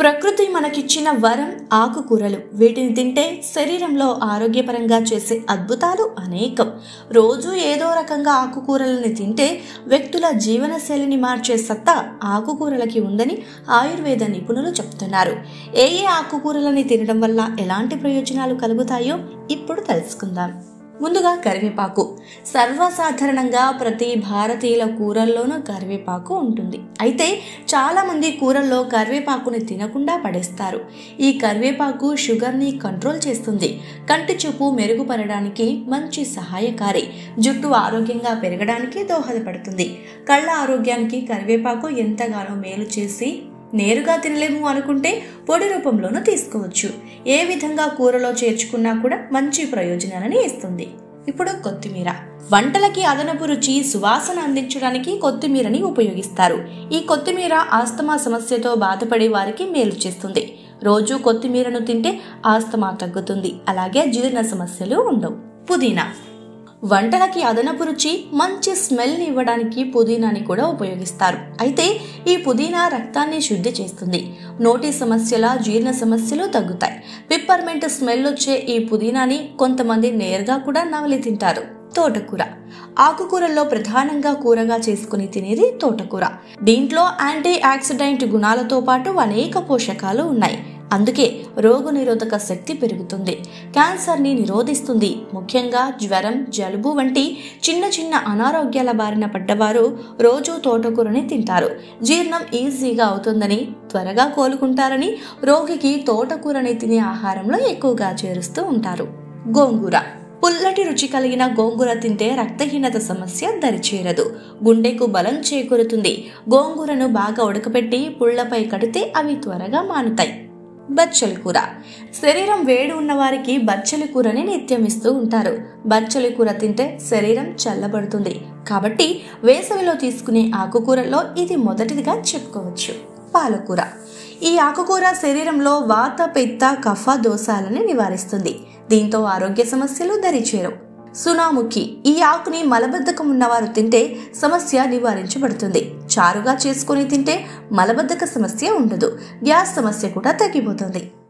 ప్రకృతి మనకిచ్చిన వరం ఆకుకూరలు వీటిని తింటే శరీరంలో ఆరోగ్యపరంగా చేసే అద్భుతాలు అనేకం రోజు ఏదో రకంగా ఆకుకూరలని తింటే వ్యక్తుల జీవనశైలిని మార్చే సత్తా ఆకుకూరలకి ఉందని ఆయుర్వేద నిపుణులు చెప్తున్నారు ఏ ఏ ఆకుకూరలని తినడం వల్ల ఎలాంటి ప్రయోజనాలు కలుగుతాయో ఇప్పుడు తెలుసుకుందాం ముందుగా కరివేపాకు సర్వసాధారణంగా ప్రతి భారతీయుల కూరల్లోనూ కరివేపాకు ఉంటుంది అయితే చాలామంది కూరల్లో కరివేపాకుని తినకుండా పడేస్తారు ఈ కరివేపాకు షుగర్ని కంట్రోల్ చేస్తుంది కంటి చూపు మెరుగుపడడానికి మంచి సహాయకారి జుట్టు ఆరోగ్యంగా పెరగడానికి దోహదపడుతుంది కళ్ళ ఆరోగ్యానికి కరివేపాకు ఎంతగానో మేలు చేసి నేరుగా తినలేము అనుకుంటే పొడి రూపంలోనూ తీసుకోవచ్చు ఏ విధంగా కూరలో చేర్చుకున్నా కూడా మంచి ప్రయోజనాలని ఇస్తుంది ఇప్పుడు కొత్తిమీర వంటలకి అదనపు రుచి సువాసన అందించడానికి కొత్తిమీరని ఉపయోగిస్తారు ఈ కొత్తిమీర ఆస్తమా సమస్యతో బాధపడే వారికి మేలు చేస్తుంది రోజు కొత్తిమీరను తింటే ఆస్తమా తగ్గుతుంది అలాగే జీర్ణ సమస్యలు ఉండవు పుదీనా వంటలకి అదనపు రుచి మంచి స్మెల్ని ఇవ్వడానికి పుదీనాని కూడా ఉపయోగిస్తారు అయితే ఈ పుదీనా రక్తాన్ని శుద్ధి చేస్తుంది నోటి సమస్యల జీర్ణ సమస్యలు తగ్గుతాయి పిప్పర్మెంట్ స్మెల్ వచ్చే ఈ పుదీనాని కొంతమంది నేరుగా కూడా నవలి తింటారు తోటకూర ఆకుకూరల్లో ప్రధానంగా కూరగా చేసుకుని తినేది తోటకూర దీంట్లో యాంటీ ఆక్సిడెంట్ గుణాలతో పాటు అనేక పోషకాలు ఉన్నాయి అందుకే రోగనిరోధక శక్తి పెరుగుతుంది క్యాన్సర్ని నిరోధిస్తుంది ముఖ్యంగా జ్వరం జలుబు వంటి చిన్న చిన్న అనారోగ్యాల బారిన పడ్డవారు రోజు తోటకూరని తింటారు జీర్ణం ఈజీగా అవుతుందని త్వరగా కోలుకుంటారని రోగికి తోటకూరని తినే ఆహారంలో ఎక్కువగా చేరుస్తూ ఉంటారు గోంగూర పుల్లటి రుచి కలిగిన గోంగూర తింటే రక్తహీనత సమస్య దరిచేరదు గుండెకు బలం చేకూరుతుంది గోంగూరను బాగా ఉడకపెట్టి పుళ్లపై కడితే అవి త్వరగా మానుతాయి బచ్చలి కూర శరీరం వేడి ఉన్న వారికి బచ్చలి కూరని నిత్యం ఇస్తూ ఉంటారు బచ్చలి కూర తింటే శరీరం చల్లబడుతుంది కాబట్టి వేసవిలో తీసుకునే ఆకుకూరల్లో ఇది మొదటిదిగా చెప్పుకోవచ్చు పాలకూర ఈ ఆకుకూర శరీరంలో వాత పిత్త కఫ దోషాలని నివారిస్తుంది దీంతో ఆరోగ్య సమస్యలు దరిచేరవు సునాముఖి ఈ ఆకుని మలబద్ధకం ఉన్నవారు తింటే సమస్య నివారించబడుతుంది చారుగా చేసుకుని తింటే మలబద్ధక సమస్య ఉండదు గ్యాస్ సమస్య కూడా తగ్గిపోతుంది